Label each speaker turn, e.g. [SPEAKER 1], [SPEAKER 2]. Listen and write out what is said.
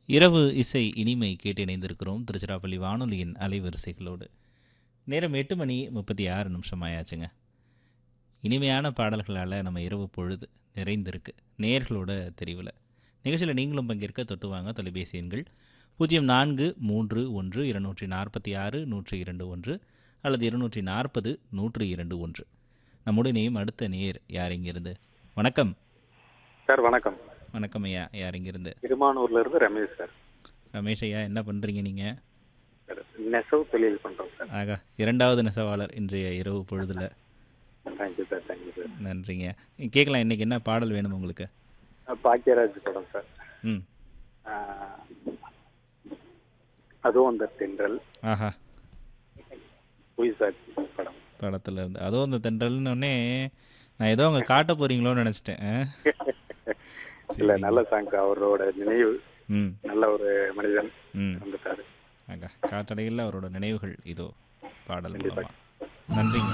[SPEAKER 1] இரவு இசை இனிமை கேட்டு இணைந்திருக்கிறோம் திருச்சிராப்பள்ளி வானொலியின் அலைவரிசைகளோடு நேரம் எட்டு மணி முப்பத்தி ஆறு நிமிஷம் ஆயாச்சுங்க இனிமையான பாடல்களால் நம்ம இரவு பொழுது நிறைந்திருக்கு நேர்களோட தெரிவில் நிகழ்ச்சியில் நீங்களும் பங்கேற்க தொட்டு வாங்க தொலைபேசி எண்கள் பூஜ்ஜியம் நான்கு மூன்று ஒன்று இருநூற்றி நாற்பத்தி ஆறு நூற்றி இரண்டு ஒன்று அல்லது இருநூற்றி நாற்பது நூற்றி இரண்டு ஒன்று நம்முடைய நேம் அடுத்த நேர் யார் இங்கிருந்து வணக்கம்
[SPEAKER 2] சார் வணக்கம்
[SPEAKER 1] வணக்கம் ஐயா யார் இங்கிருந்து
[SPEAKER 2] திருமானூர்ல இருந்து ரமேஷ் சார்
[SPEAKER 1] ரமேஷ் ஐயா என்ன பண்ணுறீங்க நீங்கள்
[SPEAKER 2] சார் நெசவு தொழில் பண்றோம் சார்
[SPEAKER 1] ஆகா இரண்டாவது நெசவாளர் இன்றைய இரவு பொழுதுல
[SPEAKER 2] தேங்க்யூ சார் தேங்க்யூ சார்
[SPEAKER 1] நன்றிங்க கேட்கலாம் இன்னைக்கு என்ன பாடல் வேணும் உங்களுக்கு
[SPEAKER 2] அஹ் பாக்கியராஜ் படம் சார்
[SPEAKER 1] ம்
[SPEAKER 2] அஹ் அதுவும் அந்த தென்றல்
[SPEAKER 1] ஆஹா
[SPEAKER 2] உயிசாட்சி படம்
[SPEAKER 1] படத்துல இருந்து அதுவும் அந்த தென்றல்னு உடனே நான் ஏதோ அங்கே காட்ட போறீங்களோன்னு நினச்சிட்டேன்
[SPEAKER 2] இல்ல நல்ல சாங் அவரோட நினைவு
[SPEAKER 1] ம்
[SPEAKER 2] நல்ல ஒரு மனிதன்
[SPEAKER 1] ம்
[SPEAKER 2] வந்துட்டாரு
[SPEAKER 1] ஆகா காற்றடையில் அவரோட நினைவுகள் இதோ பாடல்
[SPEAKER 2] கண்டிப்பா.
[SPEAKER 1] மூலமா நன்றிங்க